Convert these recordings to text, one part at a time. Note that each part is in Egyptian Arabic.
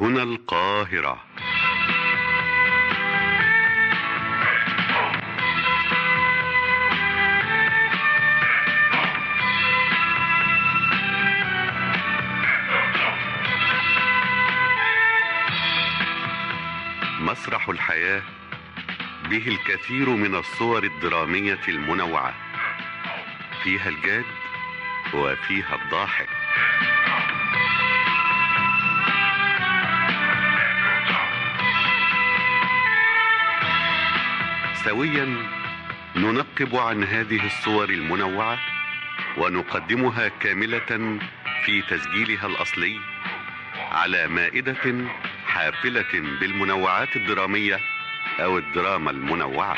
هنا القاهرة مسرح الحياة به الكثير من الصور الدرامية المنوعة فيها الجاد وفيها الضاحك سويا ننقب عن هذه الصور المنوعة ونقدمها كاملة في تسجيلها الأصلي على مائدة حافلة بالمنوعات الدرامية أو الدراما المنوعة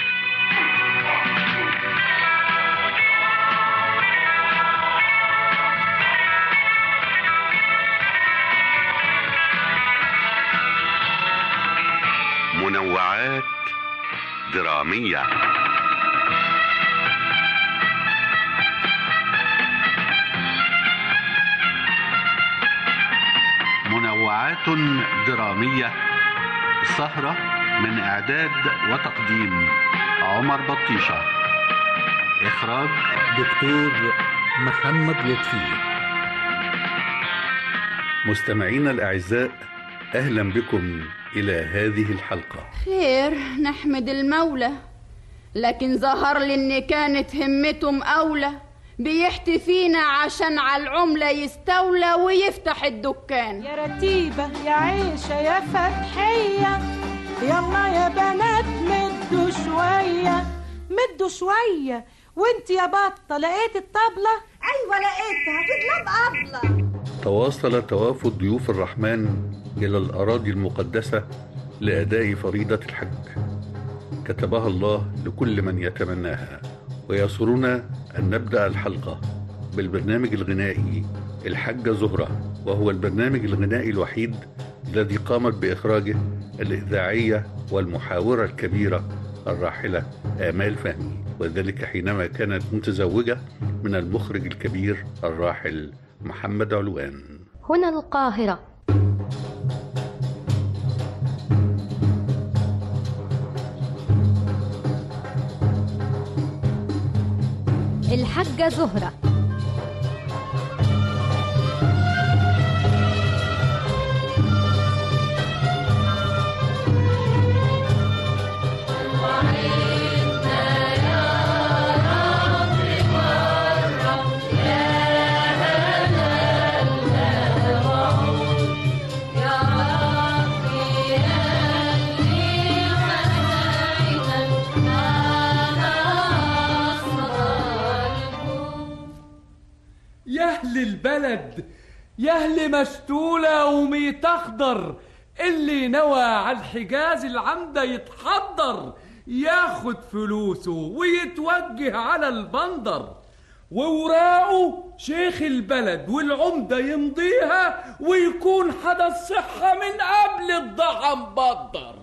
منوعات درامية منوعات درامية سهرة من إعداد وتقديم عمر بطيشة إخراج دكتور محمد لطفي مستمعينا الأعزاء أهلا بكم إلى هذه الحلقة خير نحمد المولى لكن ظهر لي ان كانت همتهم اولى بيحتي فينا عشان على العملة يستولى ويفتح الدكان يا رتيبة يا عيشة يا فتحية يلا يا بنات مدوا شوية مدوا شوية وانت يا بطة لقيت الطبلة ايوه لقيتها في دولاب ابله تواصل توافد ضيوف الرحمن إلى الأراضي المقدسة لأداء فريضة الحج كتبها الله لكل من يتمناها ويسرنا أن نبدأ الحلقة بالبرنامج الغنائي الحجة زهرة وهو البرنامج الغنائي الوحيد الذي قامت بإخراجه الإذاعية والمحاورة الكبيرة الراحلة آمال فهمي وذلك حينما كانت متزوجة من المخرج الكبير الراحل محمد علوان هنا القاهرة الحجة زهرة يا اهل البلد يا اهل مشتولة وميت اخضر اللي نوى على الحجاز العمدة يتحضر ياخد فلوسه ويتوجه على البندر ووراقه شيخ البلد والعمدة يمضيها ويكون حدث صحة من قبل الضحى مبدر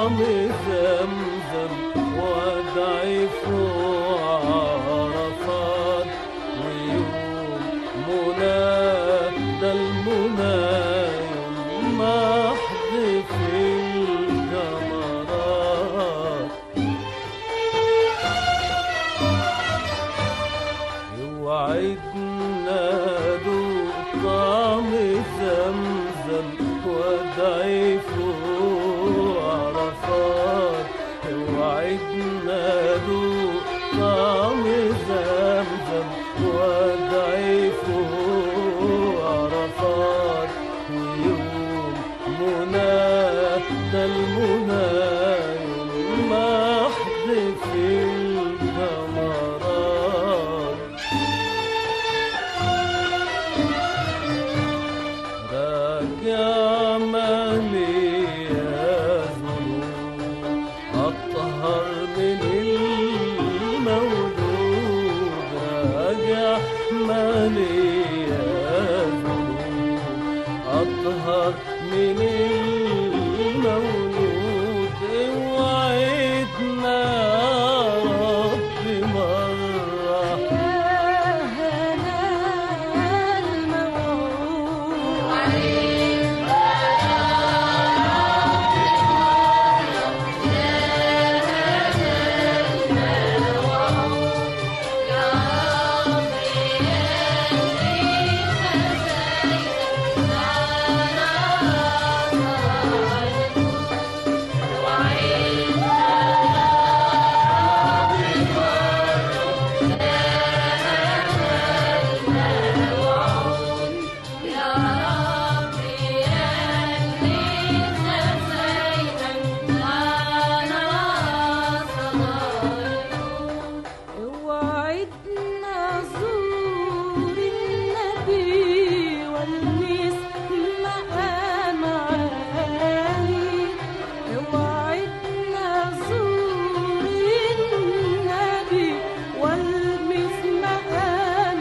طعم زمزم وادعي فوق عرفات ويوم منى ده المنى يوم محض في الجمرات وعدنا دوق طعم زمزم وادعي فوق عرفات وعدنا دوق طعم زمزم وادعي فوق عرفات ويوم منى ده المنى يوم محض في الجمرات راجع مالي يا ذنوب أطهر من المولود راجع مالي يا ذنوب أطهر من المولود وعدنا رب مرة وعدنا زور النبي والمس مقام عالي وعدنا زور النبي والمس مقام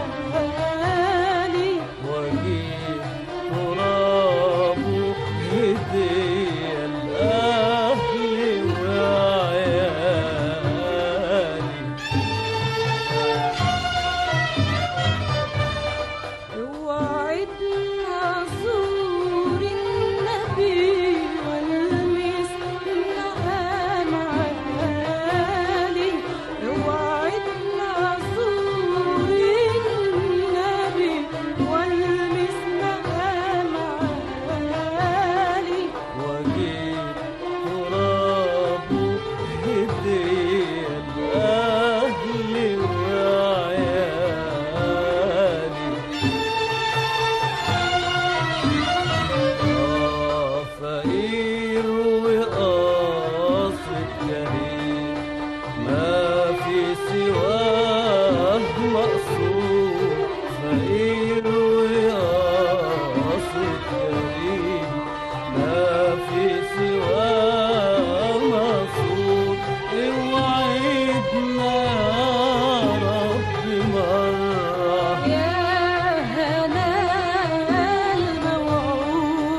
عالي واجيب ترابه هدية لأهلي وعيالي وعدنا زور النبي والمس مقام عالي وعدنا زور النبي والمس مقام عالي واجيب ترابه هدية لأهلي وعيالي آه فقير وقاصد كريم ما في سواه مقصود فقير وقاصد كريم ما في سواه مقصود اوعدنا رب مرة يا هنا الموعود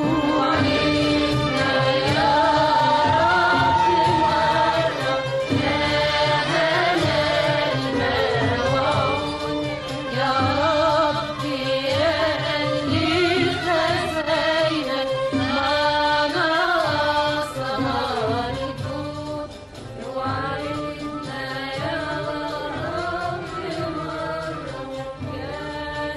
يا ربي يا اللي خزينك ما ناقصنا الجود وعدنا يا ربي مرة يا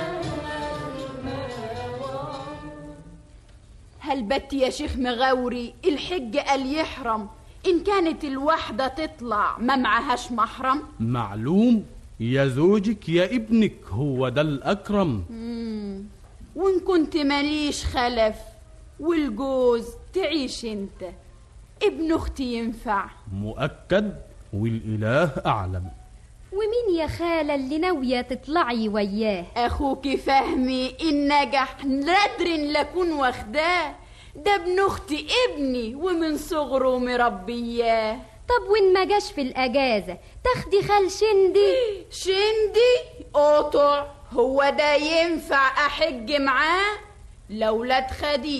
هل بت يا شيخ مغاوري الحج قال يحرم إن كانت الواحدة تطلع ما معهاش محرم معلوم يا زوجك يا ابنك هو ده الأكرم وإن كنت ماليش خلف والجوز تعيش انت ابن اختي ينفع مؤكد والإله أعلم ومين يا خالة اللي ناوية تطلعي وياه اخوك فهمي ان نجح نادر لكون واخداه ده ابن اختي ابني ومن صغره مربياه طب وين ما جاش في الأجازة تاخدي خال شندي شندي قطع هو ده ينفع احج معاه لولاد خديجة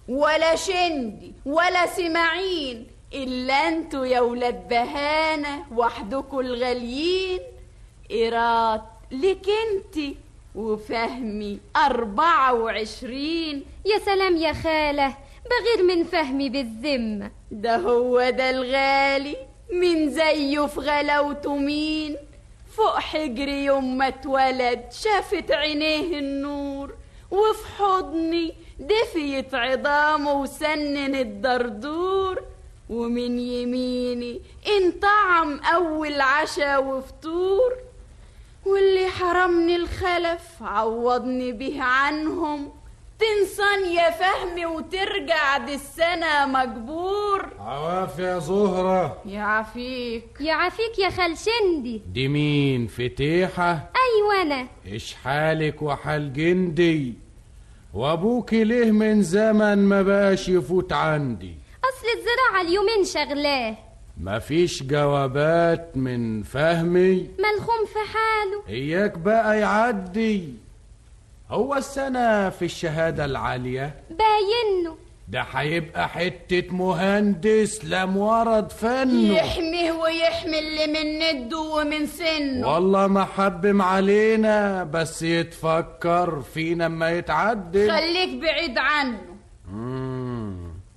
ولا شندي ولا سماعين إلا انتوا يا ولاد بهانة وحدكوا الغاليين إيرات لك انتي وفهمي أربعة وعشرين يا سلام يا خالة بغير من فهمي بالذمة ده هو ده الغالي من زيه في غلاوته مين فوق حجري يوم ما اتولد شافت عينيه النور وفي حضني دفيت عظامه وسنن الدردور ومن يميني انطعم أول عشا وفطور واللي حرمني الخلف عوضني به عنهم تنسان يا فهمي وترجع دي السنة مجبور عواف يا زهرة يعافيك يعافيك يا خال شندي دي مين فتيحة أيوة أنا إيش حالك وحال جندي وأبوك ليه من زمن ما بقاش يفوت عندي أصل الزراعة اليومين شغلاه مفيش جوابات من فهمي ملخوم في حاله إياك بقى يعدي هو السنة في الشهادة العالية باينه ده هيبقى حتة مهندس لم ورد فنه يحميه ويحمي اللي من نده ومن سنه والله ما حبم علينا بس يتفكر فينا اما يتعدل خليك بعيد عنه مم.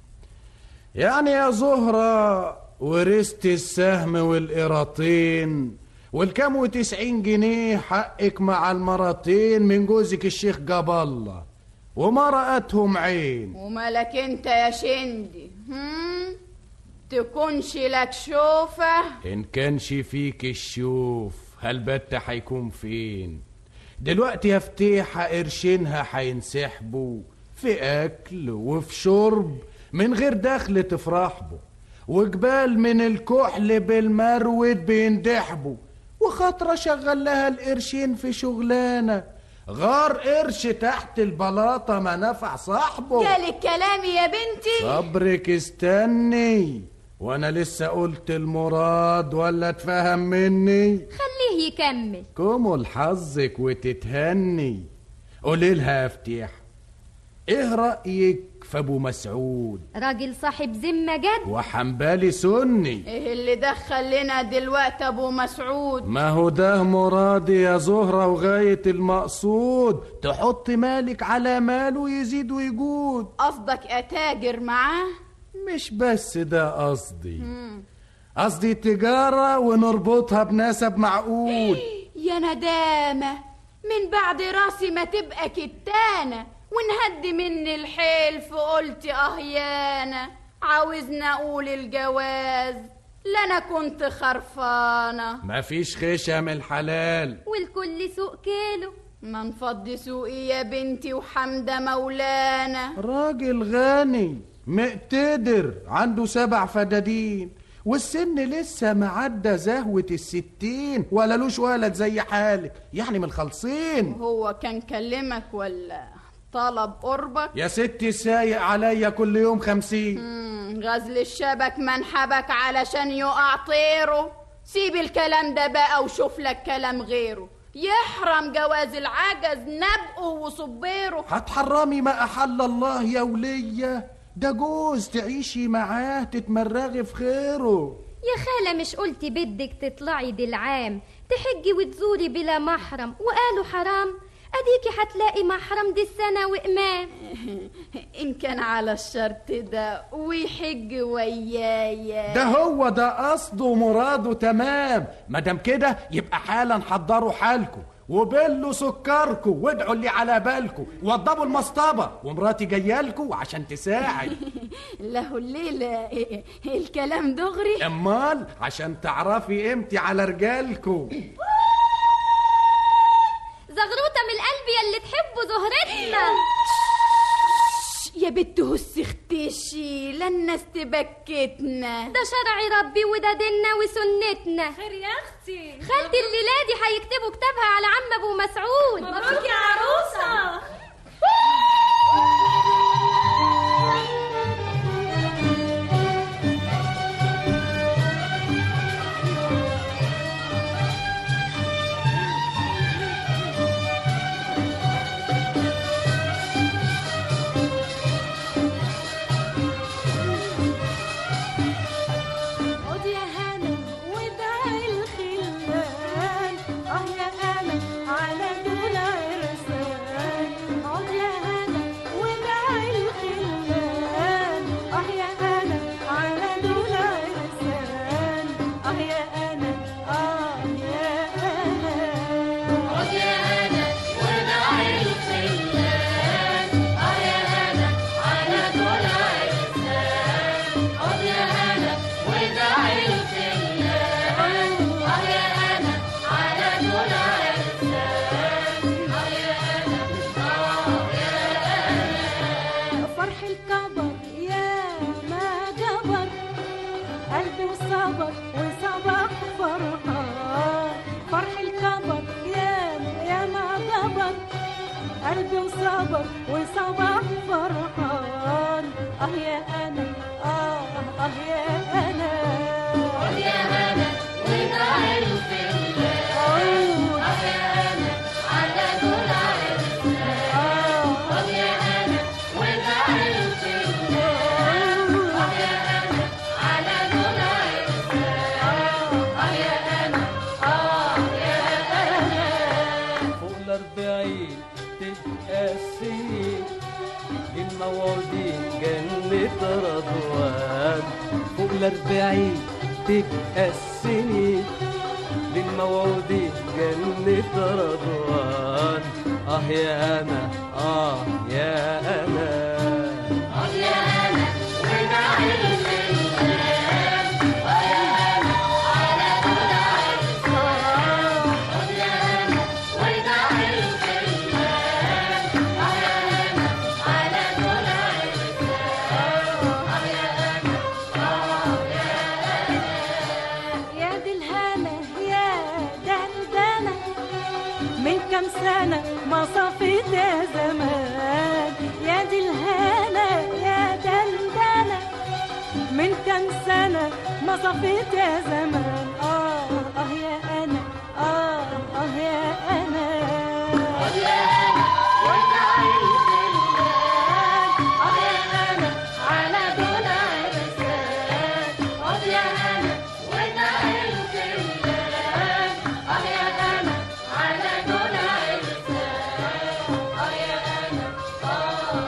يعني يا زهرة ورثت السهم والقراطين والكام وتسعين جنيه حقك مع المرتين من جوزك الشيخ جاب الله وما رأتهم عين ومالك انت يا شندي هم؟ تكونش لك شوفة إن كانش فيك الشوف هالبت هيكون فين دلوقتي يا فتيحة قرشينها هينسحبوا في أكل وفي شرب من غير دخل تفرح به وجبال من الكحل بالمرود بيندحبوا وخاطرة شغل لها القرشين في شغلانة غار قرش تحت البلاطة ما نفع صاحبه جالك كلامي يا بنتي صبرك استني وانا لسه قلت المراد ولا اتفهم مني خليه يكمل كمل حظك وتتهني قولي لها يا فتيح ايه رأيك في ابو مسعود راجل صاحب ذمة جد وحنبالي سني ايه اللي دخل لنا دلوقتي ابو مسعود ما هو ده مرادي يا زهرة وغاية المقصود تحط مالك على ماله يزيد ويجود قصدك اتاجر معاه مش بس ده قصدي قصدي تجارة ونربطها بنسب معقول يا ندامة من بعد راسي ما تبقى كتانة ونهدي مني الحيل فقلت اه يانا عاوزنا اقول الجواز لا انا كنت خرفانة مفيش خشم الحلال والكل سوق كيلو ما نفضي سوقي يا بنتي وحمدة مولانا راجل غني مقتدر عنده سبع فدادين والسن لسه معدى زهوة الستين ولا لوش ولد زي حالك يعني من الخلصين هو كان كلمك ولا طلب قربك يا ستي سايق عليا كل يوم خمسين مم، غزل الشبك منحبك علشان يقع طيره سيب الكلام ده بقى وشوف لك كلام غيره يحرم جواز العجز نبقه وصبيره هتحرمي ما أحل الله يا ولية ده جوز تعيشي معاه تتمرغي في خيره يا خالة مش قلتي بدك تطلعي دي العام تحجي وتزوري بلا محرم وقالوا حرام اديكي هتلاقي محرم دي السنة وإمام إن كان على الشرط ده ويحج ويايا ده هو ده قصده ومراده تمام مادام كده يبقى حالا حضروا حالكم وبلوا سكركم وادعوا اللي على بالكم وضبوا المصطبة ومراتي جايالكم عشان تساعد له الليلة الكلام دغري امال عشان تعرفي قيمتي على رجالكم زغروطة من القلب يلي تحبوا زهرتنا يا بنت هس اختشي لا الناس تبكتنا ده شرع ربي وده ديننا وسنتنا خير يا اختي خالتي الليلة دي هيكتبوا كتابها على عم ابو مسعود مبروك يا عروسة ودعيت الله اه يا انا على دول عرسان اه يا انا اه يا انا فرح الكبر يا ما جبر قلبي وصبر وصبر فرحان فرح الكبر يا يا ما جبر قلبي وصبر وصبر فرحان اه يا انا اه اه يا انا اه يا انا ودعيت الله اه يا انا على دول عرسان اه يا انا ودعيت الله اه يا انا على دول عرسان اه يا انا اه يا انا فوق الأربعين تبقى السنين للموعودين جنة رضوان فوق الأربعين تبقى السنين للموعودين جنة رضوان آه يا أنا آه يا أنا آه يا أنا ودعيت الله آه يا أنا على دول عرسان آه يا أنا ودعيت الله آه يا أنا على دول عرسان آه يا أنا آه يا يا دي الهنا يا دندنة من كم سنة ما صفيت يا زمان يا دي الهنا يا دندنة من كم سنة ما صفيت يا زمان آه آه يا أنا آه آه يا أنا آه يا أنا ودعيت الله آه يا أنا على دول عرسان آه يا أنا ودعيت الله آه يا أنا على دول عرسان آه يا أنا آه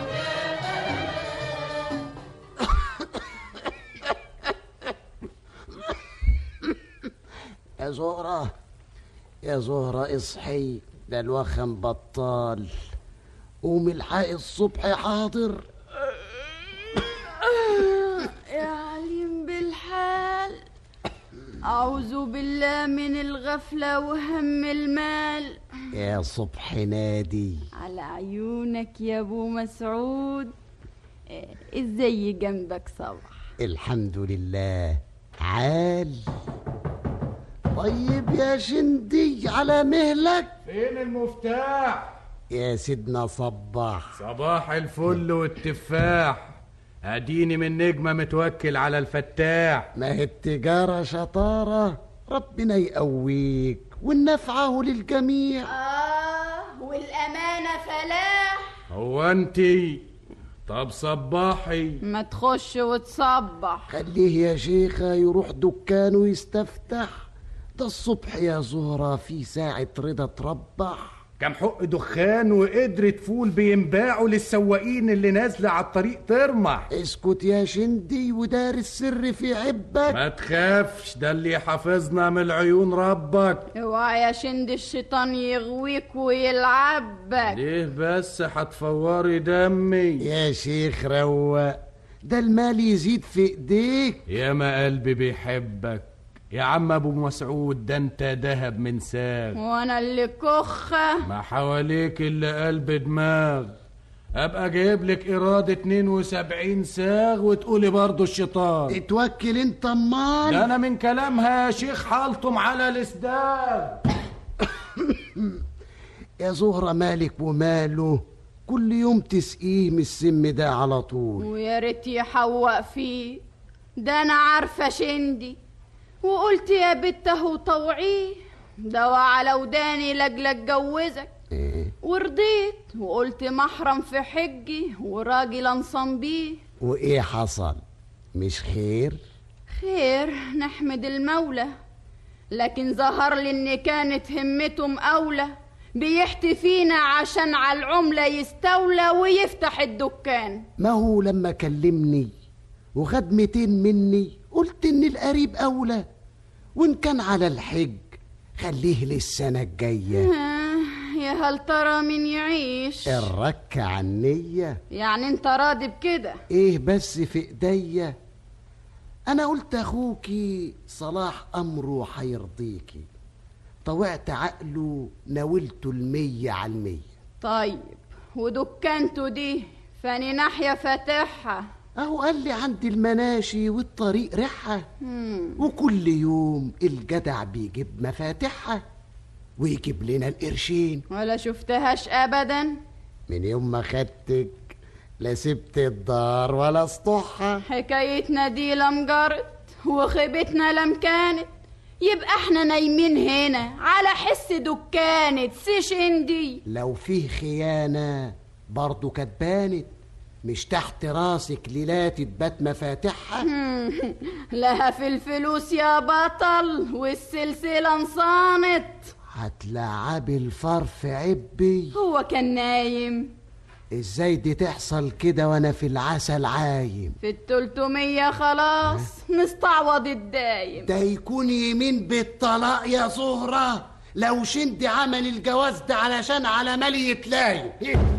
يا زهرة يا زهرة اصحي ده الوخم بطال قومي الحقي الصبح حاضر يا عليم بالحال أعوذ بالله من الغفلة وهم المال يا صبح نادي على عيونك يا أبو مسعود إيه، ازاي جنبك صبح الحمد لله تعال طيب يا شندي على مهلك فين المفتاح يا سيدنا صباح صباح الفل والتفاح اديني من نجمة متوكل على الفتاح ما هي التجارة شطارة ربنا يقويك والنفعه للجميع آه والأمانة فلاح هو انتي طب صباحي ما تخش وتصبح خليه يا شيخة يروح دكانه يستفتح ده الصبح يا زهرة في ساعة رضا تربح كم حق دخان وقدرة فول بينباعوا للسواقين اللي نازلة على الطريق ترمح اسكت يا شندي ودار السر في عبك ما تخافش ده اللي حافظنا من العيون ربك اوعى يا شند الشيطان يغويك ويلعبك ليه بس هتفوري دمي يا شيخ روق ده المال يزيد في ايديك يا ما قلبي بيحبك يا عم ابو مسعود ده انت دهب من ساغ وانا اللي كخة ما حواليك الا قلب دماغ ابقى جايب لك ايراد 72 ساغ وتقولي برضو الشيطان اتوكل انت امال ده انا من كلامها يا شيخ حالتم على الاسداد يا زهرة مالك وماله كل يوم تسقيه من السم ده على طول ويا ريت يحوق فيه ده انا عارفة شندي وقلت يا بت اهو طوعيه دوا على وداني لاجل اتجوزك إيه؟ ورضيت وقلت محرم في حجي وراجل انصم بيه وايه حصل مش خير خير نحمد المولى لكن ظهر لي ان كانت همته مقاولة بيحتي فينا عشان على العملة يستولى ويفتح الدكان ما هو لما كلمني وخد 200 مني قلت ان القريب اولى وان كان على الحج خليه للسنة الجاية آه، يا هل ترى من يعيش الرك عنية يعني انت راضي بكده ايه بس في ايديا انا قلت اخوكي صلاح امره هيرضيكي طوعت عقله ناولته المية على المية طيب ودكانته دي فاني ناحية فاتحها اهو قال لي عند المناشي والطريق ريحة مم. وكل يوم الجدع بيجيب مفاتيحها ويجيب لنا القرشين ولا شفتهاش ابدا من يوم ما خدتك لا سبت الدار ولا سطحها حكايتنا دي لم جرت وخيبتنا لم كانت يبقى احنا نايمين هنا على حس دكانة سيشندي لو فيه خيانة برضو كانت بانت مش تحت راسك ليلات تبات مفاتيحها لها في الفلوس يا بطل والسلسلة انصانت هتلعبي الفار في عبي هو كان نايم ازاي دي تحصل كده وانا في العسل عايم في التلتمية خلاص نستعوض الدايم ده يكون يمين بالطلاق يا زهرة لو شندي عمل الجواز ده علشان على مالي يتلايم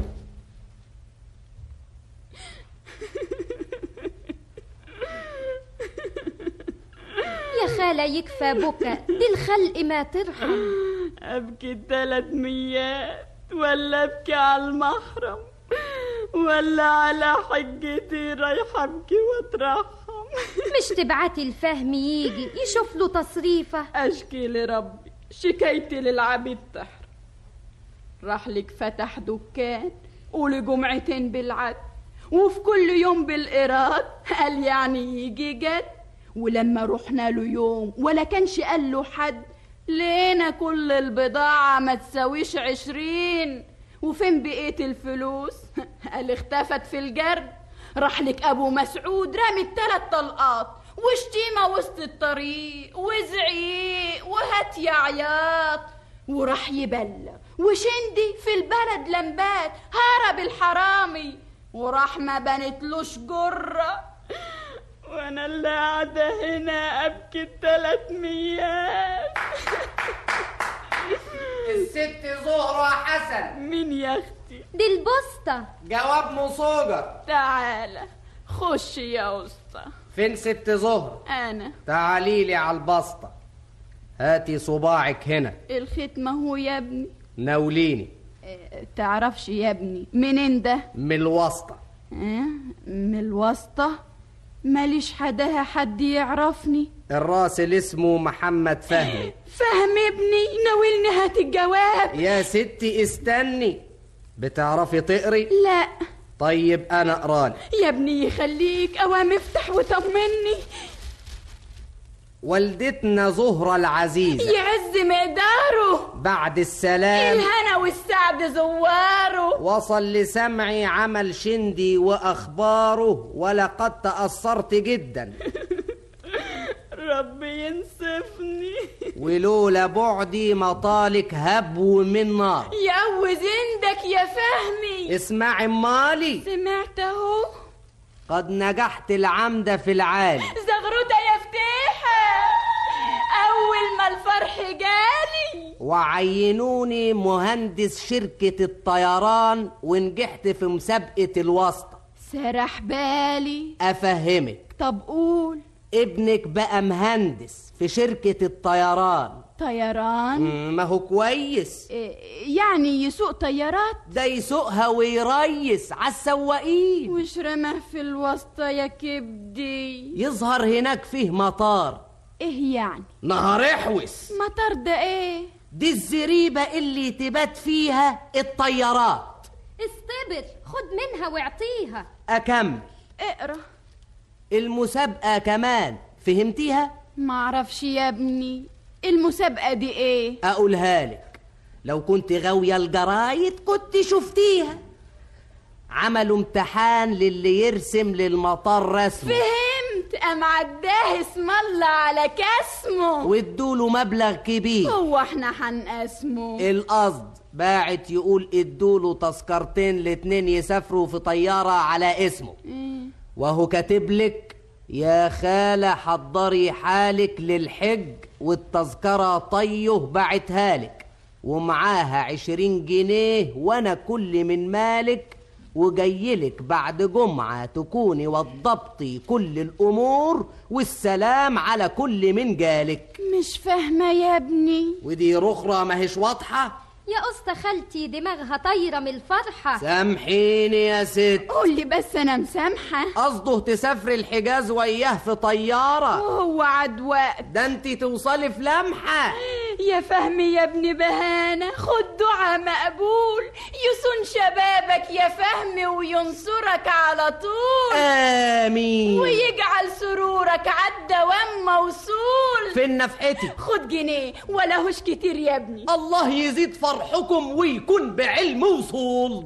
يا خالة يكفى بكى دي الخلق ما ترحم ابكي التلات ميات ولا ابكي على المحرم ولا على حجتي رايحة ابكي واترحم مش تبعتي الفهم يجي يشوف له تصريفة اشكي لربي شكايتي للعبيد تحر راح لك فتح دكان قولي جمعتين بالعد وفي كل يوم بالإيراد قال يعني يجي جد ولما رحنا له يوم ولا كانش قال له حد لقينا كل البضاعة ما تساويش عشرين وفين بقية الفلوس قال اختفت في الجرد راح لك أبو مسعود رامي التلات طلقات وشتيمة وسط الطريق وزعيق وهات يا عياط وراح يبلغ وشندي في البلد لمبات هرب الحرامي وراح ما بنتلوش جرة وانا اللي قاعدة هنا ابكي التلات ميات الست زهرة حسن مين يا اختي دي البسطة جواب مصوجر تعالى خش يا اسطى فين ست زهرة انا تعالي لي على البسطة هاتي صباعك هنا الختمة هو يا ابني ناوليني اه، تعرفش يا ابني منين ده من الوسطى اه، من الواسطة ماليش حدها حد يعرفني الراسل اسمه محمد فهمي فهم ابني ناولني هات الجواب يا ستي استني بتعرفي تقري لا طيب انا اقرالك يا ابني يخليك اوام افتح وطمني والدتنا زهرة العزيزة يعز مقداره بعد السلام الهنا والسعد زواره وصل لسمعي عمل شندي واخباره ولقد تاثرت جدا ربي ينصفني ولولا بعدي مطالك هبو من نار يقوز عندك يا فهمي اسمعي مالي سمعت اهو قد نجحت العمدة في العالي زغروطة يا فتيحة أول ما الفرح جالي وعينوني مهندس شركة الطيران ونجحت في مسابقة الواسطة سرح بالي أفهمك طب قول ابنك بقى مهندس في شركة الطيران طيران مم، ما هو كويس إيه، يعني يسوق طيارات ده يسوقها ويريس على السواقين وش رماه في الواسطة يا كبدي يظهر هناك فيه مطار ايه يعني نهار احوس مطار ده ايه دي الزريبة اللي تبات فيها الطيارات استبر خد منها واعطيها أكمل اقرا المسابقة كمان فهمتيها؟ معرفش يا ابني المسابقة دي ايه أقولها لك لو كنت غاوية الجرايد كنت شفتيها عملوا امتحان للي يرسم للمطار رسمه فهمت ام عداه اسم الله على كاسمه وادوله مبلغ كبير هو احنا هنقسمه القصد باعت يقول ادوله تذكرتين الاتنين يسافروا في طيارة على اسمه إيه. وهو كاتب لك يا خالة حضري حالك للحج والتذكرة طيه بعتها لك ومعاها عشرين جنيه وانا كل من مالك وجايلك بعد جمعة تكوني وضبطي كل الأمور والسلام على كل من جالك مش فاهمة يا ابني ودي رخرة ما هيش واضحة يا أسطى خالتي دماغها طايرة من الفرحة سامحيني يا ست قولي بس أنا مسامحة قصده تسافري الحجاز وياه في طيارة وهو عد وقت ده انت توصلي في لمحة يا فهمي يا ابن بهانة خد دعاء مقبول يصون شبابك يا فهمي وينصرك على طول آمين ويجعل سرورك عالدوام موصول فين نفحتي خد جنيه ولا هوش كتير يا ابني الله يزيد فرحكم ويكون بعلم وصول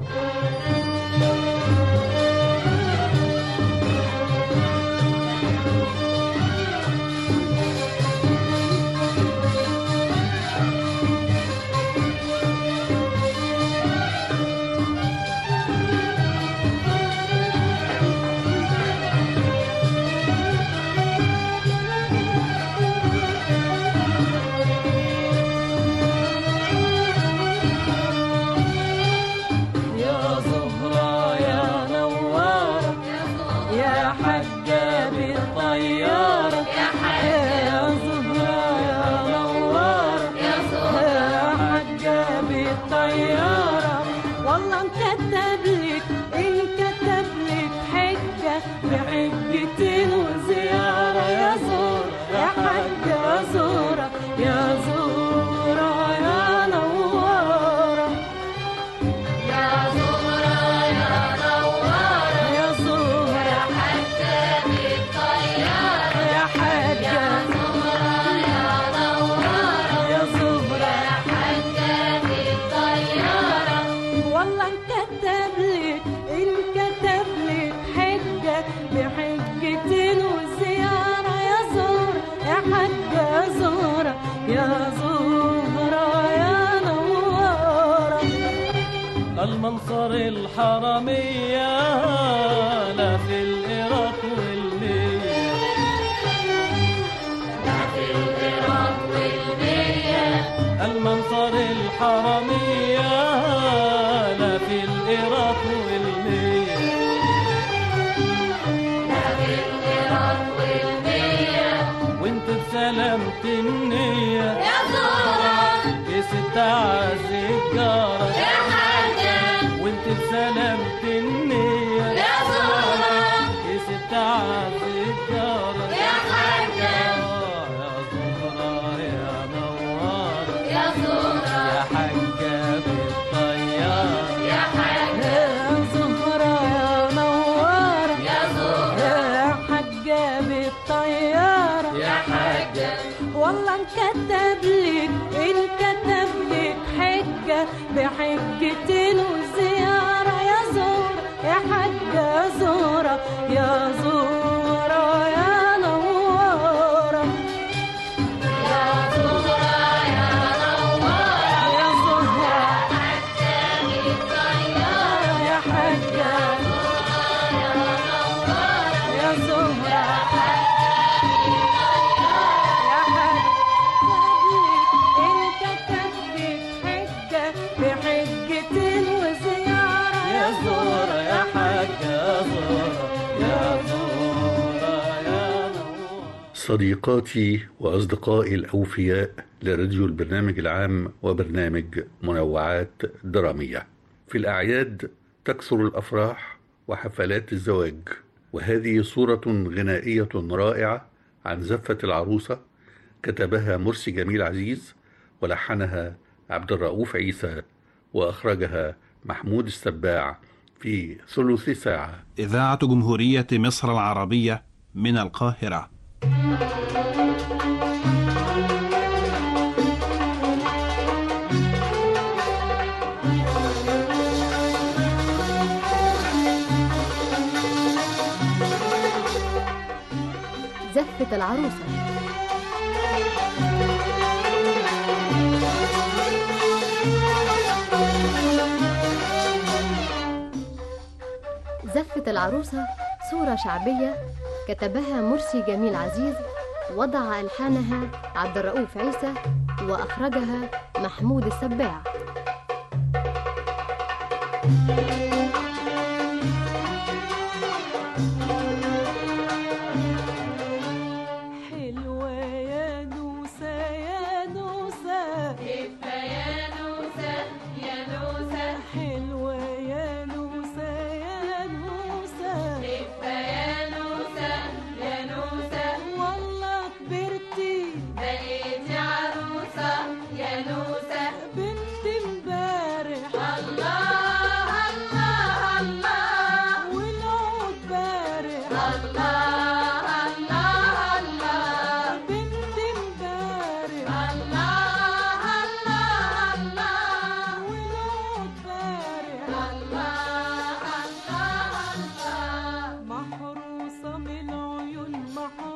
يا زهرة يا نوارة يا حجة بالطيارة يا زهرة يا نوارة يا حجة بالطيارة والله انكتب لك انكتب لك حجة بحجتين وزيارة يا زهرة يا حجة زهرة يا زهرة يا نوارة يا زهرة يا نوارة يا زهرة يا حجة بالطيارة يا حجة يا زهرة يا نوارة يا زهرة يا حجة بالطيارة والله انكتب لك انكتب لك حجة بحجتين وزيارة يا زهرة يا حجة زهرة يا زهرة يا نوارة المنصر الحرمية لا في العراق والمية لا في العراق والمية المنصر الحرمية لا في العراق والمية لا في العراق والمية وانت بسلامة النية يا زهرة يا ست عزي الجارة يا حاجة وانت بسلامة النية يا زهرة يا ست عزي الجارة يا حاجة يا زهرة يا نوارة يا زهرة يا حاجة بالطيارة يا حاجة يا زهرة يا نوارة يا زهرة يا حجة بالطيارة يا حاجة والله انكتب لك انكتب لك حجة بحجتين وزيارة يا زهرة يا حجة زهرة يا زهرة يا نوارة يا زهرة يا نوارة يا زهرة يا حجة يا زهرة يا حجة انكتب لك حجة بحجتين وزيارة يا زهرة يا حاجة يا زهرة يا زهرة يا صديقاتي وأصدقائي الأوفياء لراديو البرنامج العام وبرنامج منوعات درامية في الأعياد تكثر الأفراح وحفلات الزواج وهذه صورة غنائية رائعة عن زفة العروسة كتبها مرسي جميل عزيز ولحنها عبد الرؤوف عيسى وأخرجها محمود السباع في ثلث ساعة إذاعة جمهورية مصر العربية من القاهرة زفة العروسة زفة العروسة صورة شعبية كتبها مرسي جميل عزيز وضع ألحانها عبد الرؤوف عيسى وأخرجها محمود السباع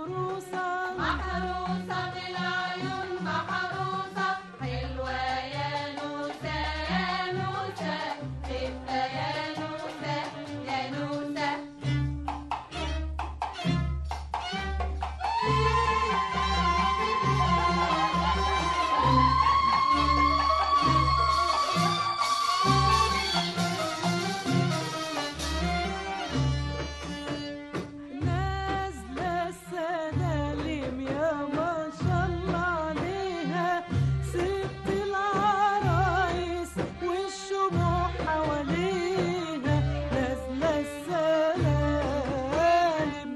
محروسة محروسة بالعيون محروسة حلوة يا نوسة يا نوسة تبقى يا نوسة يا نوسة نازلة السلالم يا ما شاء الله عليها ست العرايس والشموع حواليها نازلة السلالم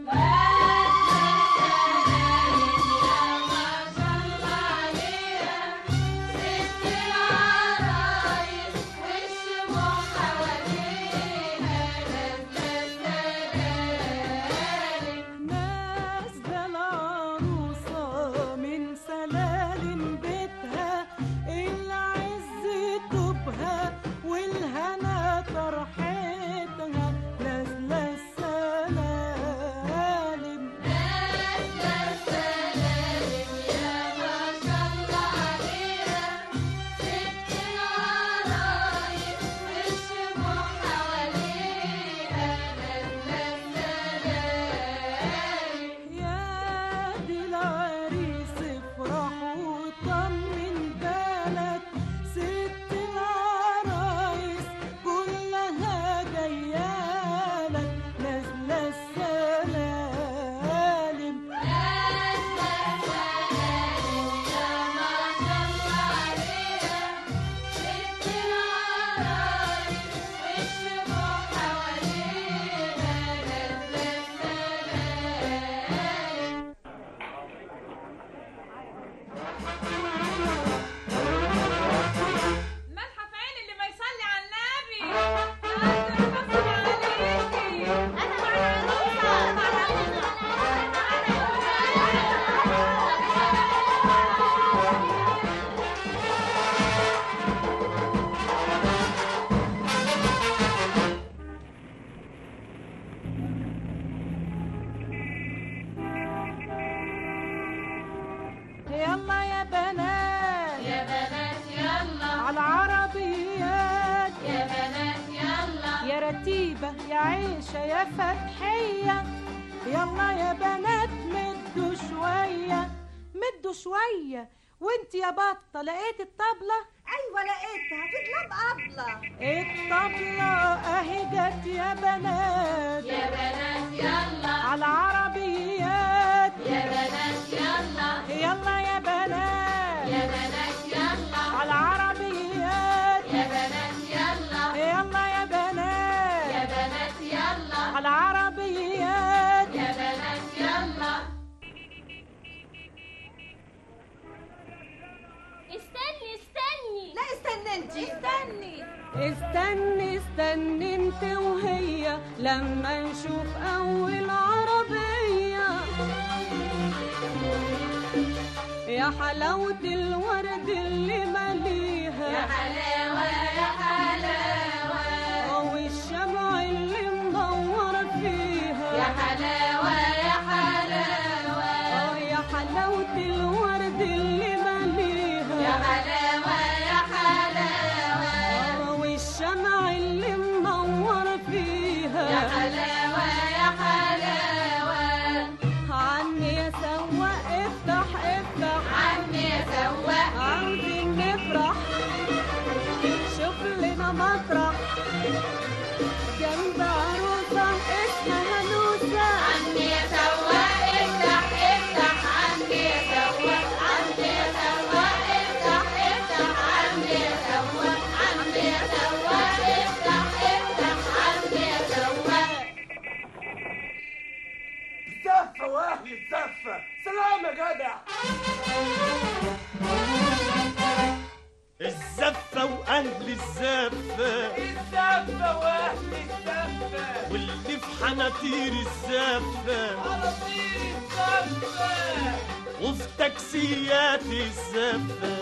نازلة العروسة من سلالم بيتها العز طوبها والهنا فرحتها نازلة السلالم يا دي العريس افرح وطمن بالك ست العرايس كلها جيالك نازلة السلالم ملحف عين اللي ما يصلي على النبي يلا يا بنات يا بنات يلا على العربيات يا بنات يلا يا رتيبة يا عيشة يا فتحية يلا يا بنات مدوا شوية مدوا شوية وانت يا بطة لقيت الطبلة ايوه لقيتها في دولاب ابله الطبلة اهي جت يا بنات يا بنات يلا على العربيات يا بنات يلا يلا يا بنات يا بنات يلا على العربيات يا بنات يلا يلا يا بنات يا بنات يلا على العربيات يا بنات يلا استني استني لا استنى انت استني استني استني انت وهي لما نشوف اول عربية يا حلاوة الورد اللي مليها يا حلاوة يا حلاوة والشمع اللي مدور فيها يا حلاوة يا حلاوة آه يا حلاوة الورد اللي مليها يا حلاوة يا حلاوة آه والشمع اللي منور فيها يا حلاوة يا حلاوة عني يا سواق افتح افتح عني يا سواق عاوزين نفرح شوف لنا مطرح جنب عروسة اسمها نوسة عني يا سواق افتح افتح عني يا سواق عني يا سواق افتح افتح عني يا سواق عني يا سواق افتح افتح عني يا سواق الزفة واهل الزفة سلام يا جدع الزفة وأهل الزفة الزفة واهل الزفة واللي في حناطير الزفة عراطير الزفة وفي تاكسيات الزفة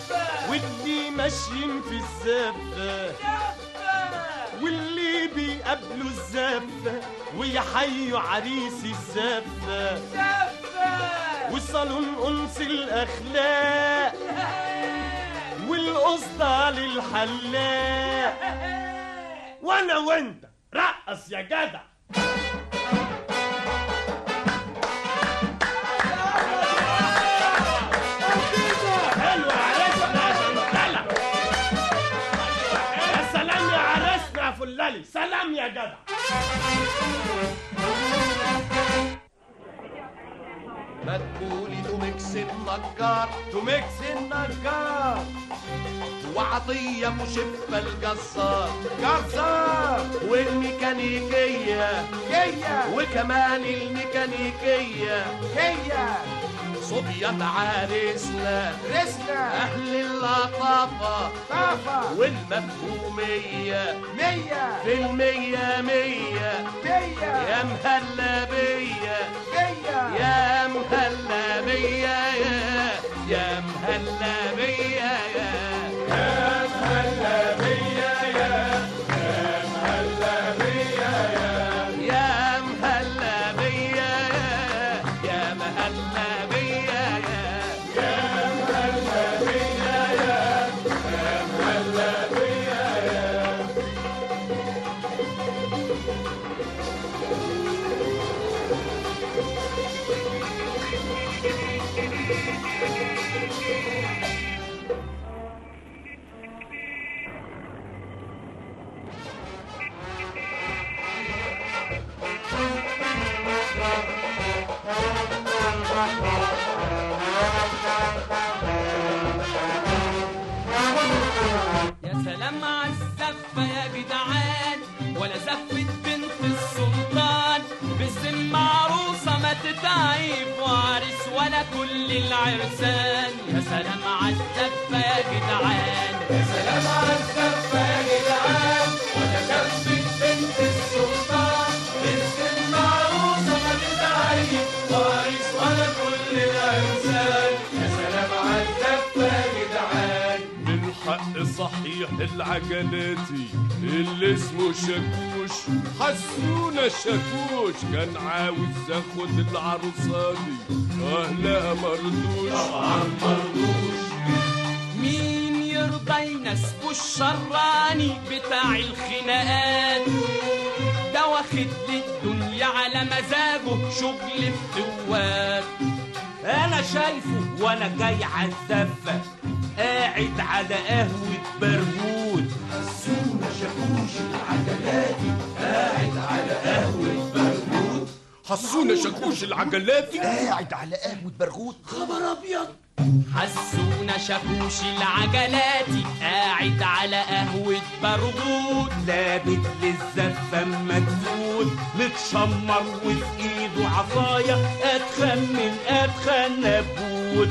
الزفة واللي ماشيين في الزفة الزفة واللي بيقابلوا قبلوا الزفة ويحيوا عريس الزفة والصالون أنس الأخلاق والقصدة للحلاق وأنا وأنت رقص يا جدع حلو يا عريسنا يا زنزلة يا سلام يا عريسنا يا فلالي سلام يا جدع ما تقولي توميكس النجار توميكس النجار وعطية مشفة الجزار جزار والميكانيكية هي وكمان الميكانيكية هي صبيان عريسنا رسنا أهل اللطافة طافة والمفهومية مية في المية مية مية يا مهلا بيا مية يا مهلا بيا يا يا مهلا بيا يا يا مهلا بيا يا يا مهلا بيا يا يا مهلا بيا يا يا مهلا بيا يا يا مهلا بيا يا يا مهلا بيا يا يا سلام على الزفة يا جدعان ولا زفة بنت السلطان باسم عروسة ما تتعيب وعرس ولا كل العرسان يا سلام على الزفة يا جدعان يا سلام على الزفة يا جدعان ولا زفة بنت السلطان باسم عروسة ما تتعيب وارث ولا كل الأنسان يا سلام على الزفة يا جدعان من حق صحيح العجلاتي اللي اسمه شاكوش حسونا شاكوش كان عاوز ياخد العروسة دي اهلها مرضوش طبعا مرضوش مين يرضى يناسبه الشراني بتاع الخناقات ده واخد للدنيا على مزاجه شغل فتوات انا شايفه وانا جاي على الزفه قاعد على قهوه برغوت حسونا شاكوش العجلاتي قاعد على قهوة برغوت حسونا شاكوش العجلاتي قاعد على قهوة برغوت خبر أبيض حسونا شاكوش العجلاتي قاعد على قهوة برغوت لابد للزفه مدفون متشمر وفي ايده عصايه اتخمن اتخن نبوت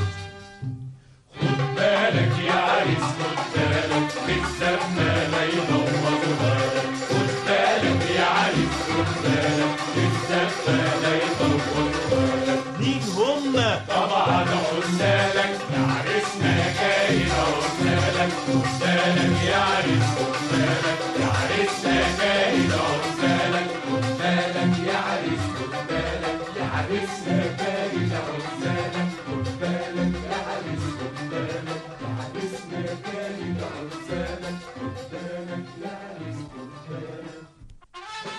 بالك يا عريس خد بالك بالزفة لا يدورها لك خد بالك يا عريس خد بالك بالزفة لا يدورها لك مين هما طبعا قلنا لك يا عريسنا جاي قلنا لك خد بالك يا عريس خد بالك يا عريسنا جاي قلنا لك خد بالك يا عريس خد بالك يا عريسنا جاي قلنا لك خد بالك يا عريس خد بالك يا عريسنا جاي قلنا لك خد بالك يا عريس خد بالك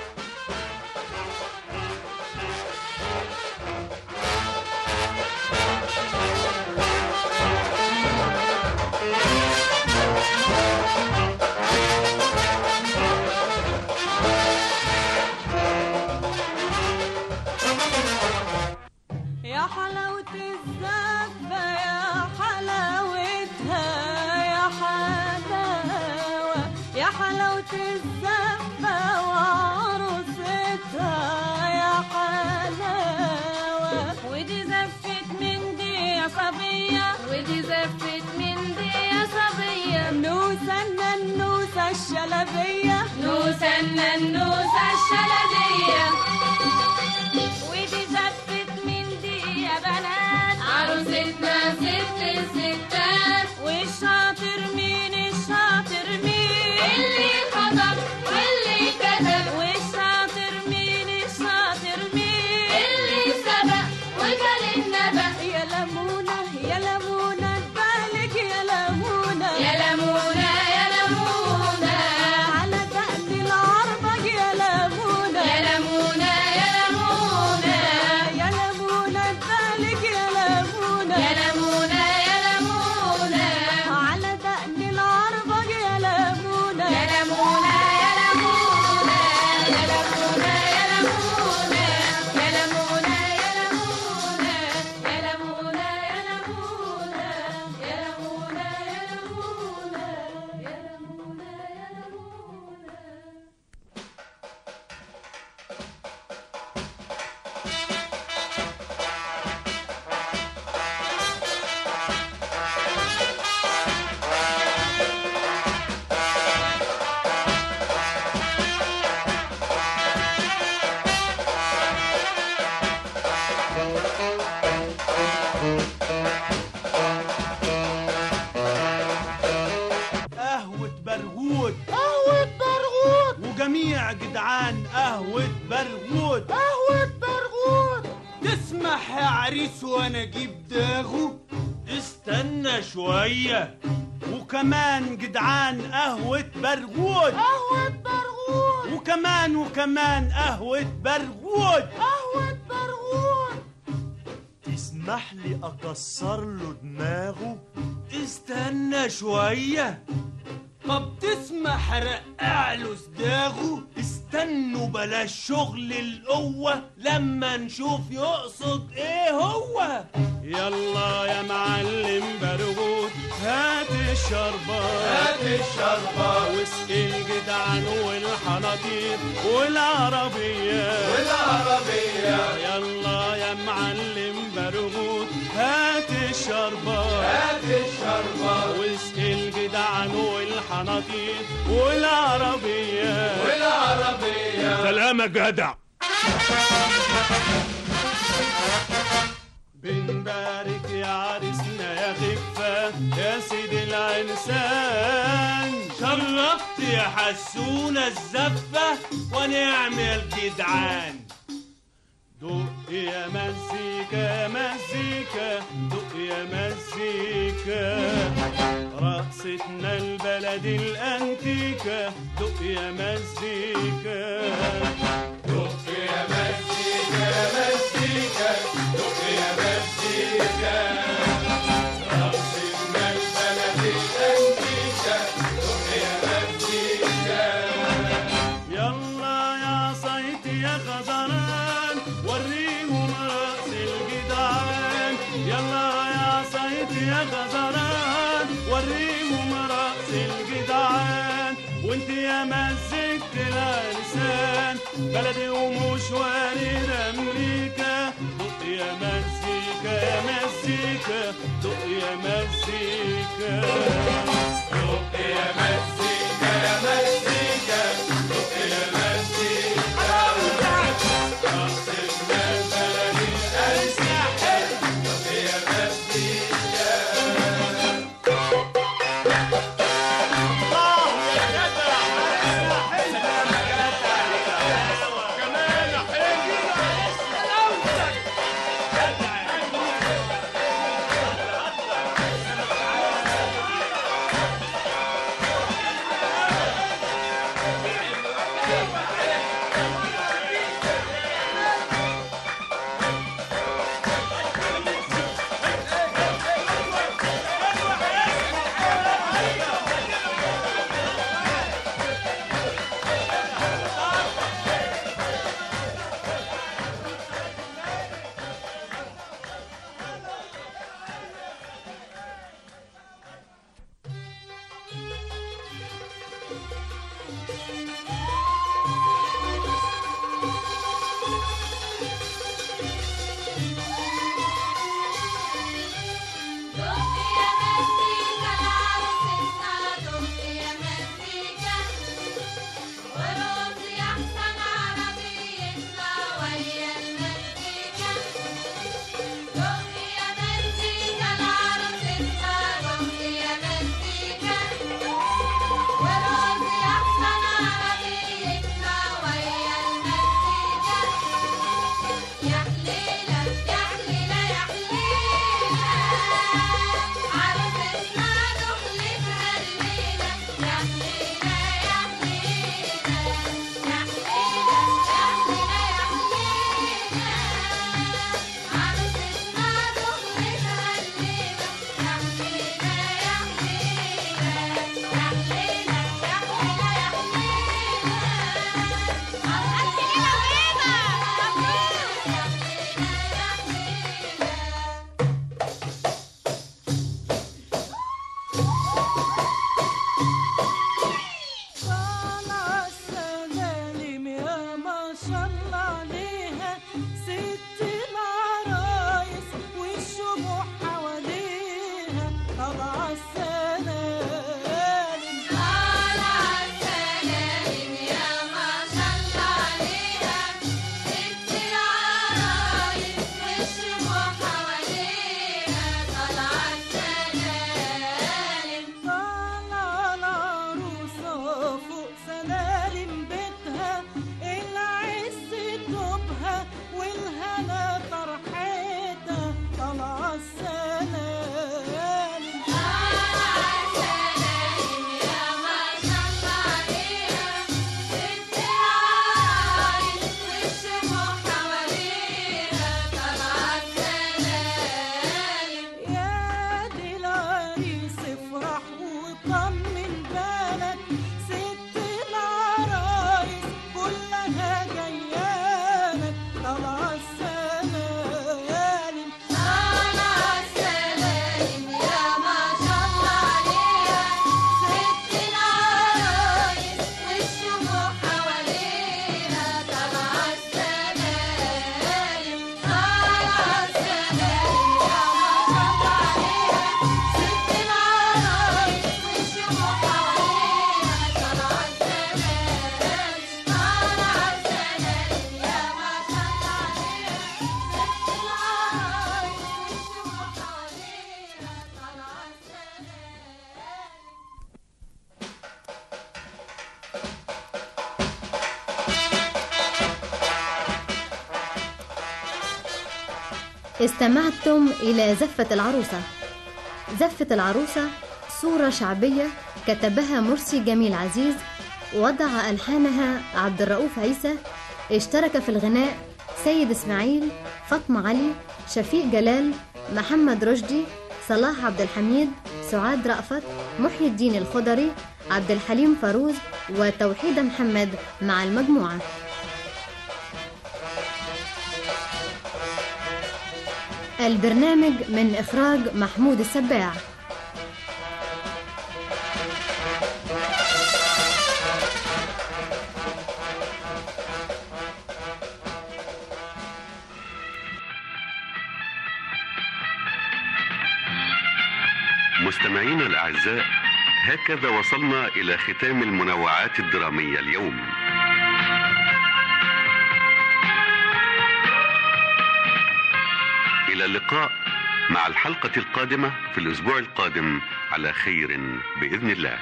يا حلاوة الزفة يا حلاوتها يا حلاوة يا حلاوة الزفة وعروستها يا حلاوة ودي زفت من دي يا صبية ودي زفت من دي يا صبية نوسة النوسة الشلبية نوسة النوسة الشلبية ودي زفت من دي يا بنات عروستنا ست الستات والشاطر مين الشاطر مين اللي خطب واللي كتب قهوة برغوت قهوة برغوت وجميع جدعان قهوة برغوت قهوة برغوت تسمح يا عريس وانا اجيب داغو استنى شوية وكمان جدعان قهوة برغوت قهوة برغوت وكمان وكمان قهوة برغوت قهوة برغوت تسمح لي اكسر له دماغه استنى شوية طب تسمح رقع له صداغه استنوا بلاش شغل القوة لما نشوف يقصد ايه هو يلا يا معلم برغوت هات الشربات هات الشربات واسقي الجدعان والحناطير والعربية والعربية يلا يا معلم برغوت هات الشربات هات الشربات واسقي الجدعان والحناطير والعربية والعربية سلام يا جدع بنبارك يا عريسنا يا خفة يا سيدي العنسان شرفت يا حسونة الزفة ونعمل جدعان دق يا مزيكا يا مزيكا دق يا مزيكا رقصتنا البلد الانتيكا دق يا مزيكا دق يا مزيكا يا مزيكا دق يا مزيكا رقصتنا البلد الانتيكا دق يا مزيكا يلا يا صيت يا خزران وريهم رأس الجدعان يلا يا صيت يا خزران وريهم رأس الجدعان وانت يا مزيكة الانسان بلدي ومشواري لامريكا دق يا مزيكا يا مزيكا دق يا مزيكا دق يا مزيكا يا مزيكا دق يا مزيكا رقصتنا البلد الساحل دق يا مزيكا استمعتم إلى زفة العروسة زفة العروسة صورة شعبية كتبها مرسي جميل عزيز وضع ألحانها عبد الرؤوف عيسى اشترك في الغناء سيد إسماعيل فاطمة علي شفيق جلال محمد رشدي صلاح عبد الحميد سعاد رأفت محي الدين الخضري عبد الحليم فاروز وتوحيد محمد مع المجموعة البرنامج من إخراج محمود السباع مستمعينا الأعزاء هكذا وصلنا إلى ختام المنوعات الدرامية اليوم إلى اللقاء مع الحلقة القادمة في الأسبوع القادم على خير بإذن الله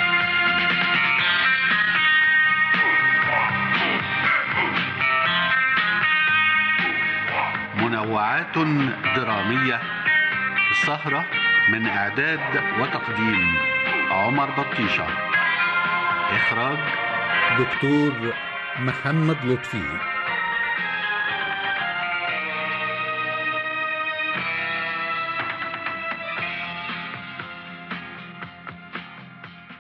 منوعات درامية السهرة من إعداد وتقديم عمر بطيشة إخراج دكتور محمد لطفي